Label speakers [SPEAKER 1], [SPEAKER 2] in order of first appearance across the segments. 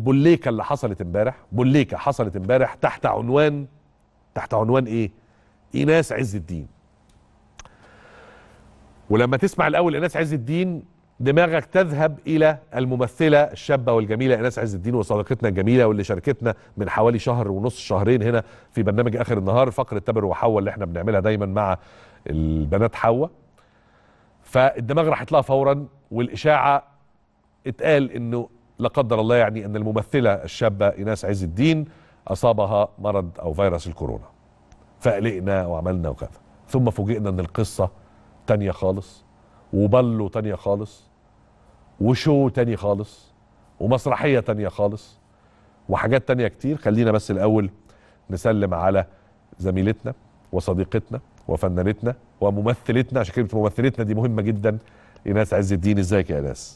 [SPEAKER 1] بوليكا اللي حصلت امبارح بوليكا حصلت امبارح تحت عنوان تحت عنوان ايه ايناس عز الدين ولما تسمع الاول ايناس عز الدين دماغك تذهب الى الممثله الشابه والجميله ايناس عز الدين وصديقتنا الجميله واللي شاركتنا من حوالي شهر ونص شهرين هنا في برنامج اخر النهار فقره تامر وحواء اللي احنا بنعملها دايما مع البنات حواء فالدماغ راحت لها فورا والاشاعه اتقال انه لا قدر الله يعني ان الممثله الشابه ايناس عز الدين اصابها مرض او فيروس الكورونا فقلقنا وعملنا وكذا ثم فوجئنا ان القصه تانية خالص وبلو تانية خالص وشو تاني خالص ومسرحيه تانية خالص وحاجات تانية كتير خلينا بس الاول نسلم على زميلتنا وصديقتنا وفنانتنا وممثلتنا عشان كلمه ممثلتنا دي مهمه جدا ايناس عز الدين ازيك يا ايناس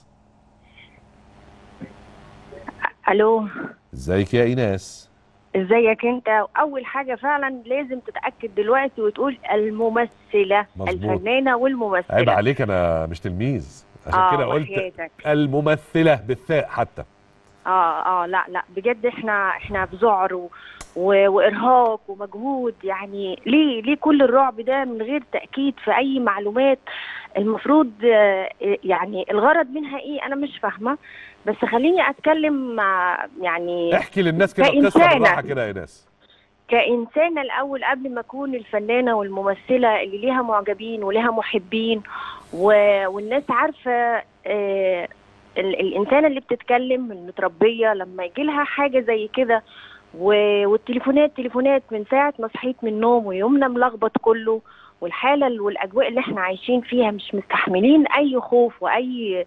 [SPEAKER 2] الو
[SPEAKER 1] ازيك يا ايناس
[SPEAKER 2] ازيك انت اول حاجه فعلا لازم تتاكد دلوقتي وتقول الممثله
[SPEAKER 1] مظبوط.
[SPEAKER 2] الفنانه والممثله
[SPEAKER 1] عيب عليك انا مش تلميذ عشان
[SPEAKER 2] آه،
[SPEAKER 1] كده قلت
[SPEAKER 2] وحياتك.
[SPEAKER 1] الممثله بالثاء حتى
[SPEAKER 2] اه اه لا لا بجد احنا احنا في ذعر و... و... وارهاق ومجهود يعني ليه ليه كل الرعب ده من غير تاكيد في اي معلومات المفروض آه، يعني الغرض منها ايه انا مش فاهمه بس خليني اتكلم مع يعني
[SPEAKER 1] احكي للناس كده القصه
[SPEAKER 2] كإنسانة.
[SPEAKER 1] بالراحه كده يا ايناس
[SPEAKER 2] كإنسانة الأول قبل ما أكون الفنانة والممثلة اللي ليها معجبين وليها محبين و... والناس عارفة آه ال... الإنسانة اللي بتتكلم المتربية لما يجي لها حاجة زي كده و... والتليفونات تليفونات من ساعة ما صحيت من النوم ويومنا ملخبط كله والحالة والأجواء اللي احنا عايشين فيها مش مستحملين أي خوف وأي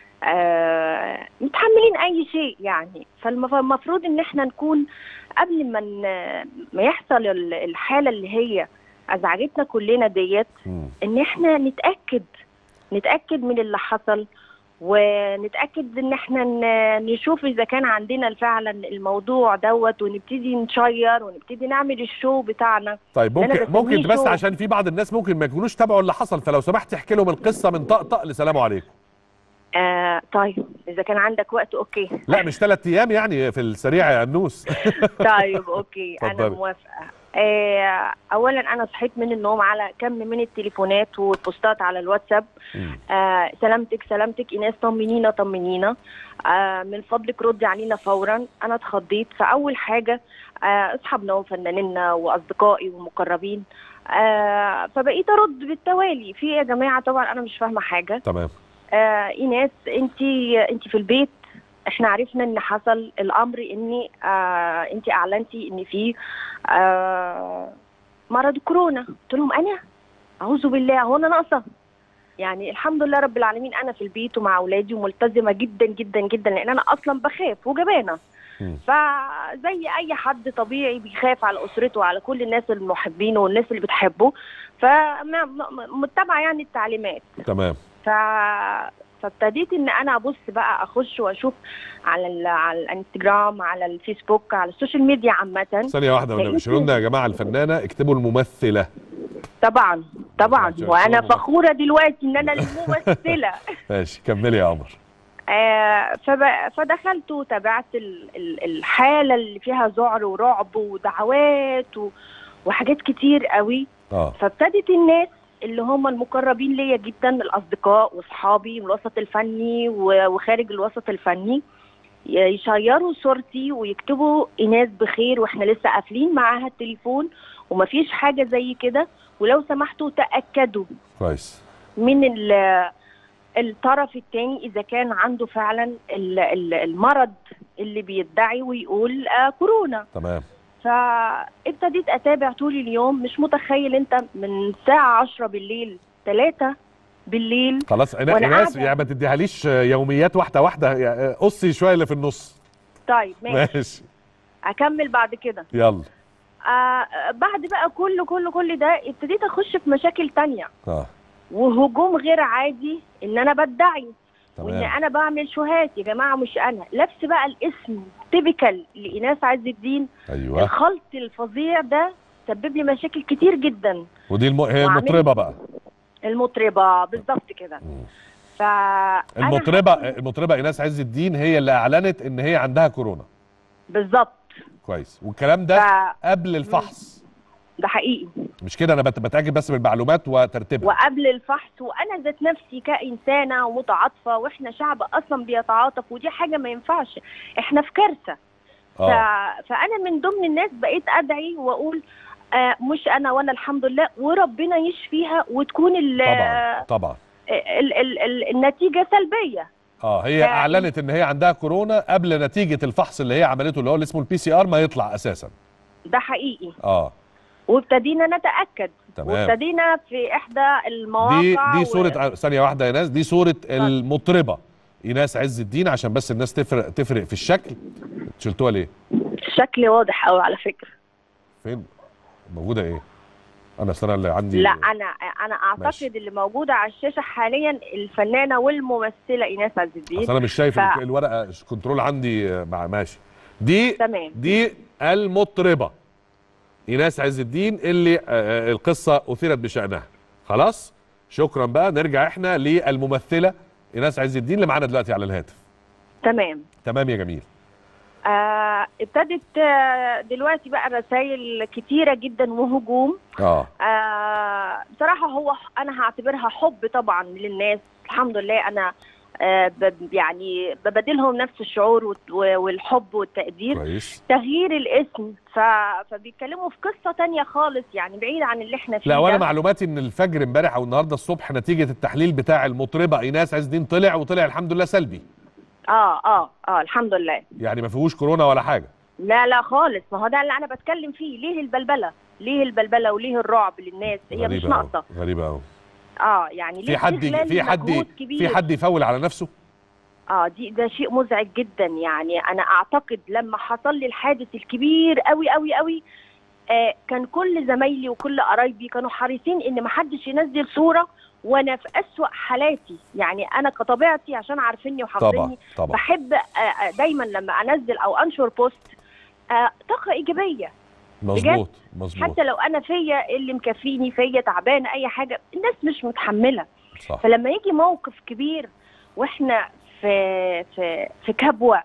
[SPEAKER 2] آه متحملين أي شيء يعني فالمفروض إن احنا نكون قبل ما ن- ما يحصل ال- الحاله اللي هي ازعجتنا كلنا ديت
[SPEAKER 1] مم.
[SPEAKER 2] ان احنا نتاكد نتاكد من اللي حصل ونتاكد ان احنا ن- نشوف اذا كان عندنا فعلا الموضوع دوت ونبتدي نشير ونبتدي نعمل الشو بتاعنا
[SPEAKER 1] طيب
[SPEAKER 2] أنا
[SPEAKER 1] ممكن
[SPEAKER 2] بسميه
[SPEAKER 1] ممكن بس
[SPEAKER 2] شو.
[SPEAKER 1] عشان في بعض الناس ممكن ما يكونوش تابعوا اللي حصل فلو سمحت احكي لهم القصه من طقطق لسلام عليكم
[SPEAKER 2] آه طيب اذا كان عندك وقت اوكي
[SPEAKER 1] لا مش ثلاث ايام يعني في السريع يا انوس
[SPEAKER 2] طيب اوكي انا
[SPEAKER 1] اتفضلي.
[SPEAKER 2] موافقه آه اولا انا صحيت من النوم على كم من التليفونات والبوستات على الواتساب
[SPEAKER 1] مم.
[SPEAKER 2] آه سلامتك سلامتك ايناس طمنينا طمنينا آه من فضلك ردي علينا فورا انا اتخضيت فاول حاجه آه اصحابنا وفنانينا واصدقائي ومقربين آه فبقيت ارد بالتوالي في إيه يا جماعه طبعا انا مش فاهمه حاجه
[SPEAKER 1] تمام
[SPEAKER 2] آه ايناس انت انت في البيت احنا عرفنا ان حصل الامر ان آه انت اعلنتي ان في آه مرض كورونا قلت لهم انا اعوذ بالله هو انا ناقصه يعني الحمد لله رب العالمين انا في البيت ومع اولادي وملتزمه جدا جدا جدا لان انا اصلا بخاف وجبانه
[SPEAKER 1] مم.
[SPEAKER 2] فزي اي حد طبيعي بيخاف على اسرته وعلى كل الناس المحبين والناس اللي بتحبه فمتبعه يعني التعليمات
[SPEAKER 1] تمام
[SPEAKER 2] ف فابتديت ان انا ابص بقى اخش واشوف على ال... على الانستجرام على الفيسبوك على السوشيال ميديا عامه
[SPEAKER 1] ثانيه واحده
[SPEAKER 2] لقيت-
[SPEAKER 1] والنبي شيلوا لنا يا جماعه الفنانه اكتبوا الممثله
[SPEAKER 2] طبعا طبعا
[SPEAKER 1] عشان
[SPEAKER 2] وانا
[SPEAKER 1] شغل.
[SPEAKER 2] فخوره دلوقتي ان انا الممثله
[SPEAKER 1] ماشي كملي يا قمر
[SPEAKER 2] آه فب... فدخلت وتابعت ال... ال... الحاله اللي فيها ذعر ورعب ودعوات و... وحاجات كتير قوي
[SPEAKER 1] اه
[SPEAKER 2] فابتدت الناس اللي هم المقربين ليا جدا الاصدقاء واصحابي من الوسط الفني و- وخارج الوسط الفني ي- يشيروا صورتي ويكتبوا ايناس بخير واحنا لسه قافلين معاها التليفون ومفيش حاجه زي كده ولو سمحتوا تاكدوا
[SPEAKER 1] كويس
[SPEAKER 2] من ال- الطرف الثاني اذا كان عنده فعلا ال- ال- المرض اللي بيدعي ويقول آه كورونا
[SPEAKER 1] تمام
[SPEAKER 2] فابتديت اتابع طول اليوم مش متخيل انت من الساعه 10 بالليل 3 بالليل
[SPEAKER 1] خلاص انا
[SPEAKER 2] وأنا
[SPEAKER 1] ايناس
[SPEAKER 2] قاعدة.
[SPEAKER 1] يعني ما تديهاليش يوميات واحده واحده يعني قصي شويه اللي في النص
[SPEAKER 2] طيب ماشي
[SPEAKER 1] ماشي
[SPEAKER 2] اكمل بعد كده
[SPEAKER 1] يلا
[SPEAKER 2] آه بعد بقى كل كل كل ده ابتديت اخش في مشاكل تانية
[SPEAKER 1] اه
[SPEAKER 2] وهجوم غير عادي ان انا بدعي وان
[SPEAKER 1] تمام
[SPEAKER 2] انا بعمل شهات يا جماعه مش انا لبس بقى الاسم تيبيكال لايناس عز الدين
[SPEAKER 1] ايوه
[SPEAKER 2] الخلط الفظيع ده سبب لي مشاكل كتير جدا
[SPEAKER 1] ودي الم... هي
[SPEAKER 2] وعملت-
[SPEAKER 1] المطربه بقى
[SPEAKER 2] المطربه بالظبط كده
[SPEAKER 1] مم.
[SPEAKER 2] ف
[SPEAKER 1] المطربه المطربه ايناس عز الدين هي اللي اعلنت ان هي عندها كورونا
[SPEAKER 2] بالظبط
[SPEAKER 1] كويس والكلام ده
[SPEAKER 2] ف-
[SPEAKER 1] قبل الفحص
[SPEAKER 2] ده حقيقي
[SPEAKER 1] مش كده انا بت- بتاكد بس بالمعلومات وترتيبها
[SPEAKER 2] وقبل الفحص وانا ذات نفسي كانسانه ومتعاطفه واحنا شعب اصلا بيتعاطف ودي حاجه ما ينفعش احنا في كارثه ف...
[SPEAKER 1] اه
[SPEAKER 2] فانا من ضمن الناس بقيت ادعي واقول آه مش انا وانا الحمد لله وربنا يشفيها وتكون ال...
[SPEAKER 1] طبعا طبعا
[SPEAKER 2] ال... ال... ال... النتيجه سلبيه
[SPEAKER 1] اه هي
[SPEAKER 2] ف-
[SPEAKER 1] اعلنت ان هي عندها كورونا قبل نتيجه الفحص اللي هي عملته اللي هو اللي اسمه البي سي ار ما يطلع اساسا
[SPEAKER 2] ده حقيقي
[SPEAKER 1] اه
[SPEAKER 2] وابتدينا نتاكد
[SPEAKER 1] تمام.
[SPEAKER 2] وابتدينا في احدى المواقع
[SPEAKER 1] دي دي
[SPEAKER 2] و-
[SPEAKER 1] صوره آه، ثانيه واحده يا ناس دي صوره المطربه ايناس عز الدين عشان بس الناس تفرق تفرق في الشكل شلتوها ليه
[SPEAKER 2] شكل واضح قوي على فكره
[SPEAKER 1] فين موجوده ايه انا السنه اللي عندي
[SPEAKER 2] لا انا انا اعتقد
[SPEAKER 1] ماشي.
[SPEAKER 2] اللي موجوده على الشاشه حاليا الفنانه والممثله ايناس عز الدين
[SPEAKER 1] اصل انا مش شايف
[SPEAKER 2] ف-
[SPEAKER 1] الورقه كنترول عندي آه، مع ماشي دي
[SPEAKER 2] تمام
[SPEAKER 1] دي المطربه ايناس عز الدين اللي آه، آه، القصه اثيرت بشانها خلاص شكرا بقى نرجع احنا للممثله ايناس عز الدين اللي معانا دلوقتي على الهاتف
[SPEAKER 2] تمام
[SPEAKER 1] تمام يا جميل
[SPEAKER 2] آه ابتدت آه دلوقتي بقى رسائل كتيره جدا وهجوم
[SPEAKER 1] اه
[SPEAKER 2] آه بصراحه هو ح- انا هعتبرها حب طبعا للناس الحمد لله انا آه ب- يعني ببادلهم نفس الشعور والت- والحب والتقدير
[SPEAKER 1] كويس
[SPEAKER 2] تغيير الاسم ف... فبيتكلموا في قصه تانية خالص يعني بعيد عن اللي احنا فيه
[SPEAKER 1] لا وانا
[SPEAKER 2] ده.
[SPEAKER 1] معلوماتي ان الفجر امبارح او النهارده الصبح نتيجه التحليل بتاع المطربه ايناس عز الدين طلع وطلع الحمد لله سلبي
[SPEAKER 2] اه اه اه الحمد لله
[SPEAKER 1] يعني ما فيهوش كورونا ولا حاجه
[SPEAKER 2] لا لا خالص ما هو ده اللي انا بتكلم فيه ليه البلبله ليه البلبله وليه الرعب للناس هي مش
[SPEAKER 1] غريبه
[SPEAKER 2] ناقصه
[SPEAKER 1] أوي، غريبه قوي
[SPEAKER 2] اه يعني ليه
[SPEAKER 1] في حد
[SPEAKER 2] استغلال
[SPEAKER 1] في حد
[SPEAKER 2] مجهود كبير
[SPEAKER 1] في حد يفول على نفسه
[SPEAKER 2] اه دي ده شيء مزعج جدا يعني انا اعتقد لما حصل لي الحادث الكبير قوي قوي قوي آه كان كل زمايلي وكل قرايبي كانوا حريصين ان ما حدش ينزل صوره وانا في اسوأ حالاتي يعني انا كطبيعتي عشان عارفيني
[SPEAKER 1] طبعا
[SPEAKER 2] وحافظيني
[SPEAKER 1] طبعا
[SPEAKER 2] بحب آه آه، دايما لما انزل او انشر بوست آه طاقه ايجابيه
[SPEAKER 1] مظبوط مظبوط
[SPEAKER 2] حتى لو انا فيا اللي مكفيني فيا تعبانه اي حاجه الناس مش متحمله
[SPEAKER 1] صح
[SPEAKER 2] فلما يجي موقف كبير واحنا في في في كبوه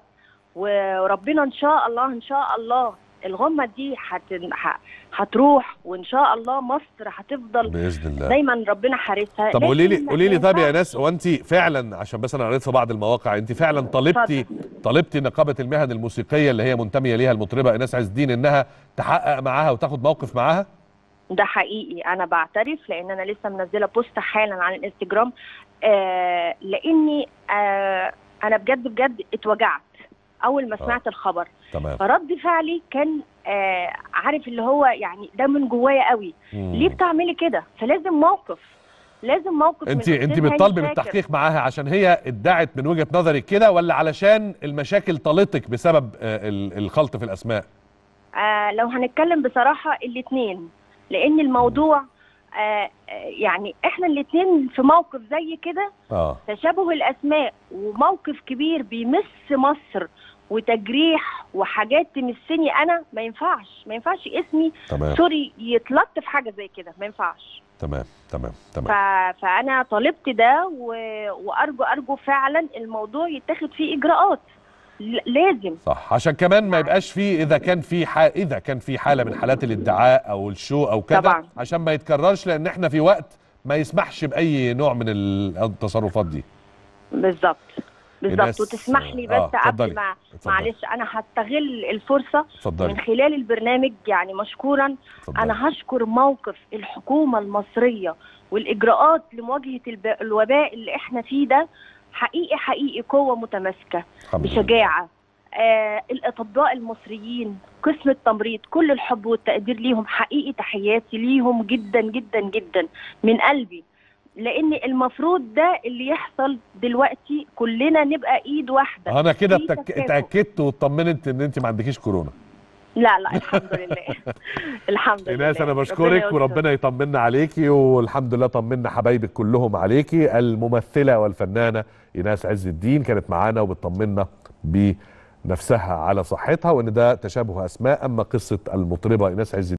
[SPEAKER 2] وربنا ان شاء الله ان شاء الله الغمه دي هت ه- هتروح وان شاء الله مصر هتفضل
[SPEAKER 1] باذن الله
[SPEAKER 2] دايما ربنا حارسها
[SPEAKER 1] طب
[SPEAKER 2] لكن
[SPEAKER 1] قولي لي
[SPEAKER 2] ما
[SPEAKER 1] قولي لي طب يا
[SPEAKER 2] ينفعش-
[SPEAKER 1] ناس هو انت فعلا عشان بس انا قريت في بعض المواقع انت فعلا طالبتي طالبتي نقابه المهن الموسيقيه اللي هي منتميه ليها المطربه ايناس عز الدين انها تحقق معاها وتاخد موقف معاها
[SPEAKER 2] ده حقيقي انا بعترف لان انا لسه منزله بوست حالا على الانستجرام آه لاني آه انا بجد بجد اتوجعت اول ما
[SPEAKER 1] آه.
[SPEAKER 2] سمعت الخبر
[SPEAKER 1] تمام
[SPEAKER 2] فرد فعلي كان آه عارف اللي هو يعني ده من جوايا قوي
[SPEAKER 1] مم.
[SPEAKER 2] ليه بتعملي كده فلازم موقف لازم موقف من
[SPEAKER 1] انت
[SPEAKER 2] أستاذ
[SPEAKER 1] انت
[SPEAKER 2] هاني
[SPEAKER 1] بتطالبي
[SPEAKER 2] شاكر.
[SPEAKER 1] بالتحقيق معاها عشان هي ادعت من وجهه نظرك كده ولا علشان المشاكل طالتك بسبب آه، ال- الخلط في الاسماء
[SPEAKER 2] آه لو هنتكلم بصراحه الاثنين لان الموضوع آه آه، يعني احنا الاثنين في موقف زي كده
[SPEAKER 1] اه
[SPEAKER 2] تشابه الاسماء وموقف كبير بيمس مصر وتجريح وحاجات تمسني انا ما ينفعش ما ينفعش اسمي
[SPEAKER 1] تمام
[SPEAKER 2] سوري يتلط في حاجه زي كده ما ينفعش
[SPEAKER 1] تمام تمام
[SPEAKER 2] ف...
[SPEAKER 1] تمام
[SPEAKER 2] فانا طالبت ده و... وارجو ارجو فعلا الموضوع يتخذ فيه اجراءات ل... لازم
[SPEAKER 1] صح عشان كمان ما يبقاش في اذا كان في ح... اذا كان في حاله من حالات الادعاء او الشو او كده
[SPEAKER 2] طبعاً.
[SPEAKER 1] عشان ما يتكررش لان احنا في وقت ما يسمحش باي نوع من ال- التصرفات دي
[SPEAKER 2] بالظبط
[SPEAKER 1] الناس-
[SPEAKER 2] بالظبط وتسمح لي
[SPEAKER 1] آه،
[SPEAKER 2] بس
[SPEAKER 1] اتفضلي،
[SPEAKER 2] قبل ما
[SPEAKER 1] اتفضلي.
[SPEAKER 2] معلش انا هستغل الفرصه من
[SPEAKER 1] اتفضلي
[SPEAKER 2] خلال البرنامج يعني مشكورا
[SPEAKER 1] اتفضلي
[SPEAKER 2] انا هشكر موقف الحكومه المصريه والاجراءات لمواجهه الب... الوباء اللي احنا فيه ده حقيقي حقيقي قوه متماسكه
[SPEAKER 1] الحمد لله.
[SPEAKER 2] بشجاعه آه الاطباء المصريين قسم التمريض كل الحب والتقدير ليهم حقيقي تحياتي ليهم جدا جدا جدا من قلبي لان المفروض ده اللي يحصل دلوقتي كلنا نبقى ايد واحده
[SPEAKER 1] انا كده
[SPEAKER 2] في
[SPEAKER 1] اتك...
[SPEAKER 2] تكافؤ.
[SPEAKER 1] اتاكدت واطمنت ان انت ما عندكيش كورونا
[SPEAKER 2] لا لا الحمد لله الحمد لله
[SPEAKER 1] ايناس انا
[SPEAKER 2] ربنا
[SPEAKER 1] بشكرك
[SPEAKER 2] يستر.
[SPEAKER 1] وربنا يطمنا عليكي والحمد لله طمنا حبايبك كلهم عليكي الممثله والفنانه ايناس عز الدين كانت معانا وبتطمنا بنفسها على صحتها وان ده تشابه اسماء اما قصه المطربه ايناس عز